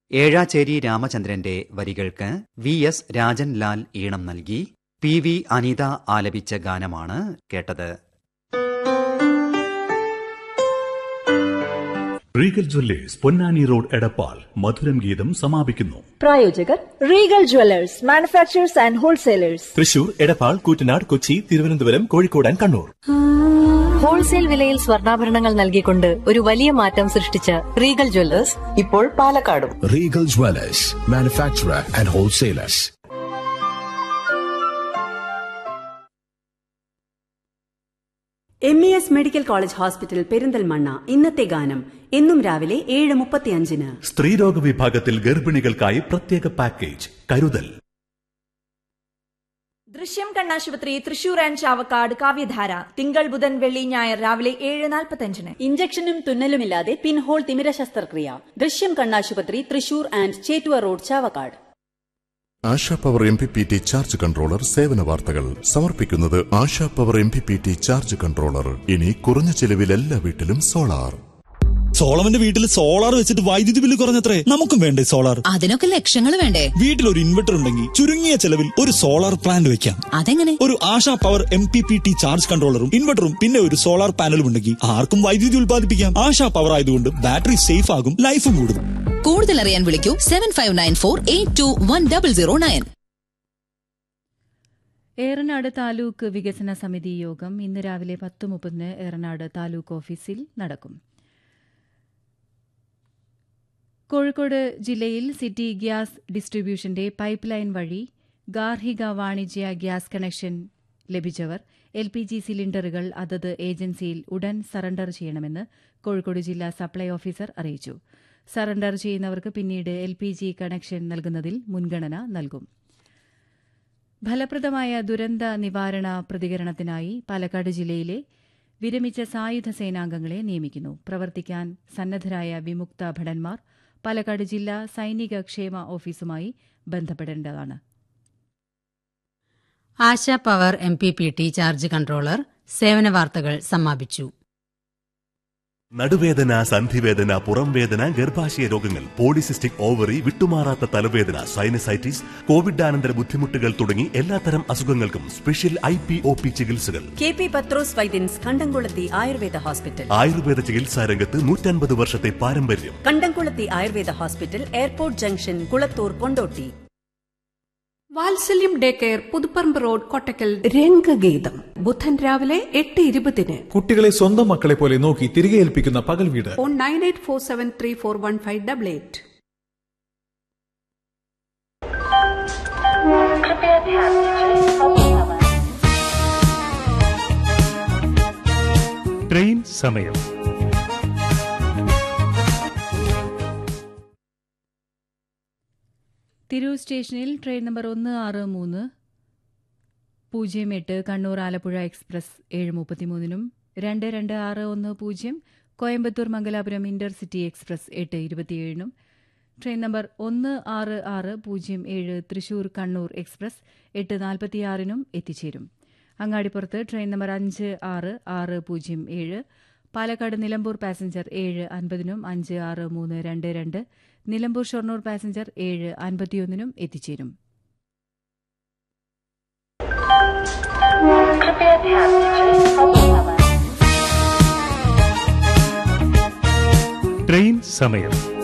ഏഴാച്ചേരി രാമചന്ദ്രന്റെ വരികൾക്ക് V S Rajan Lal ഈണം നൽകി പി വി അനിത ആലപിച്ച ഗാനമാണ് കേട്ടത് Regal Jewellers Ponnani road Edappal മധുരം ഗീതം സമാപിക്കുന്നു പ്രായോജകർ Regal Jewellers manufacturers and wholesalers Thrissur Edappal Koottanad Kochi Thiruvananthapuram Kozhikode and Kannur wholesale വിലയിൽ സ്വർണ്ണാഭരണങ്ങൾ നൽകിക്കൊണ്ട് ഒരു വലിയ മാറ്റം സൃഷ്ടിച്ച റീഗൽ ജ്വല്ലേഴ്സ് ഇപ്പോൾ പാലക്കാടും Regal Dwellers, manufacturer and wholesalers. M E S medical college hospital Perinthalmanna ഇന്നത്തെ ഗാനം എന്നും രാവിലെ ഏഴ് മുപ്പത്തിയഞ്ചിന് സ്ത്രീരോഗ വിഭാഗത്തിൽ ഗർഭിണികൾക്കായി പ്രത്യേക പാക്കേജ് കരുതൽ ദൃശ്യം കണ്ണാശുപത്രി തൃശൂർ ആൻഡ് ചാവക്കാട് കാവ്യധാര തിങ്കൾ ബുധൻ വെള്ളി ഞായർ രാവിലെ ഏഴ് നാൽപ്പത്തഞ്ചിന് ഇഞ്ചക്ഷനും തുന്നലുമില്ലാതെ പിൻഹോൾ തിമിര ശസ്ത്രക്രിയ ദൃശ്യം കണ്ണാശുപത്രി Thrissur and Chettuva road Chavakkad Asha power M P P T charge controller സേവന വാർത്തകൾ സമർപ്പിക്കുന്നത് Asha power M P P T charge controller ഇനി കുറഞ്ഞ ചെലവിൽ എല്ലാ വീട്ടിലും സോളാർ സോളമന്റെ വീട്ടിൽ സോളാർ വെച്ചിട്ട് വൈദ്യുതി ബില്ല് കുറഞ്ഞത്രേ നമുക്കും വേണ്ടേ സോളാർ അതിനൊക്കെ ലക്ഷങ്ങൾ വേണ്ടേ വീട്ടിൽ ഒരു ഇൻവെർട്ടർ ഉണ്ടെങ്കിൽ ചുരുങ്ങിയ ചെലവിൽ ഒരു സോളാർ പ്ലാന്റ് വെക്കാം അതെങ്ങനെ ഒരു Asha power M P P T charge കൺട്രോളറും ഇൻവെർട്ടറും പിന്നെ ഒരു സോളാർ പാനലും ഉണ്ടെങ്കിൽ ആർക്കും വൈദ്യുതി ഉൽപ്പാദിപ്പിക്കാം ആശാ പവർ ആയതുകൊണ്ട് ബാറ്ററി സേഫ് ആകും ലൈഫും കൂടും കൂടുതൽ അറിയാൻ വിളിക്കൂ seven five nine four eight two one double zero nine Ernad taluk വികസന സമിതി യോഗം ഇന്ന് രാവിലെ പത്ത് മുപ്പതിന് ഏറനാട് താലൂക്ക് ഓഫീസിൽ നടക്കും കോഴിക്കോട് ജില്ലയിൽ സിറ്റി ഗ്യാസ് ഡിസ്ട്രിബ്യൂഷന്റെ പൈപ്പ് ലൈൻ വഴി ഗാർഹിക വാണിജ്യ ഗ്യാസ് കണക്ഷൻ ലഭിച്ചവർ എൽ പി ജി സിലിണ്ടറുകൾ അതത് ഏജൻസിയിൽ ഉടൻ സറണ്ടർ ചെയ്യണമെന്ന് കോഴിക്കോട് ജില്ലാ സപ്ലൈ ഓഫീസർ അറിയിച്ചു സറണ്ടർ ചെയ്യുന്നവർക്ക് പിന്നീട് എൽ പി ജി കണക്ഷൻ നൽകുന്നതിൽ മുൻഗണന നൽകും ഫലപ്രദമായ ദുരന്ത നിവാരണ പ്രതികരണത്തിനായി പാലക്കാട് ജില്ലയിലെ വിരമിച്ച സായുധ സേനാംഗങ്ങളെ നിയമിക്കുന്നു പ്രവർത്തിക്കാൻ സന്നദ്ധരായ വിമുക്ത ഭടന്മാർ പാലക്കാട് ജില്ലാ സൈനിക ക്ഷേമ ഓഫീസുമായി ബന്ധപ്പെടേണ്ടതാണ് Asha power M P P T charge controller സേവന വാർത്തകൾ സമാപിച്ചു നടുവേദന സന്ധിവേദന പുറംവേദന ഗർഭാശയ രോഗങ്ങൾ പോളിസിസ്റ്റിക് ഓവറി വിട്ടുമാറാത്ത തലവേദന സൈനസൈറ്റിസ് കോവിഡാനന്തര ബുദ്ധിമുട്ടുകൾ തുടങ്ങി എല്ലാത്തരം അസുഖങ്ങൾക്കും special I P O P ചികിത്സകൾ K P Pathros Vaidyans Kandamkulathy Ayurveda hospital Ayurveda ചികിത്സാ രംഗത്ത് നൂറ്റൻപത് വർഷത്തെ പാരമ്പര്യം Kandamkulathy Ayurveda hospital airport junction Kulathur Kondotty Vathsalyam day care Puthupparamba road Kottakkal രംഗഗീതം ബുധൻ രാവിലെ എട്ട് ഇരുപതിന് കുട്ടികളെ സ്വന്തം മക്കളെ പോലെ നോക്കി തിരികെ ഏൽപ്പിക്കുന്ന പകൽ വീട് phone nine eight four seven three four one five double eight train സമയം തിരൂർ സ്റ്റേഷനിൽ ട്രെയിൻ നമ്പർ ഒന്ന് ആറ് മൂന്ന് പൂജ്യം എട്ട് കണ്ണൂർ ആലപ്പുഴ എക്സ്പ്രസ് ഏഴ് മുപ്പത്തിമൂന്നിനും രണ്ട് രണ്ട് ആറ് ഒന്ന് പൂജ്യം കോയമ്പത്തൂർ മംഗലാപുരം ഇന്റർസിറ്റി എക്സ്പ്രസ് എട്ട് ഇരുപത്തിയേഴിനും ട്രെയിൻ നമ്പർ ഒന്ന് ആറ് ആറ് പൂജ്യം ഏഴ് തൃശൂർ കണ്ണൂർ എക്സ്പ്രസ് എട്ട് നാൽപ്പത്തിയാറിനും എത്തിച്ചേരും അങ്ങാടിപ്പുറത്ത് ട്രെയിൻ നമ്പർ അഞ്ച് ആറ് ആറ് പൂജ്യം ഏഴ് പാലക്കാട് നിലമ്പൂർ പാസഞ്ചർ ഏഴ് അൻപതിനും അഞ്ച് ആറ് മൂന്ന് രണ്ട് രണ്ട് നിലമ്പൂർ ഷൊർണൂർ പാസഞ്ചർ ഏഴ് അൻപത്തിയൊന്നിനും എത്തിച്ചേരും ട്രെയിൻ സമയം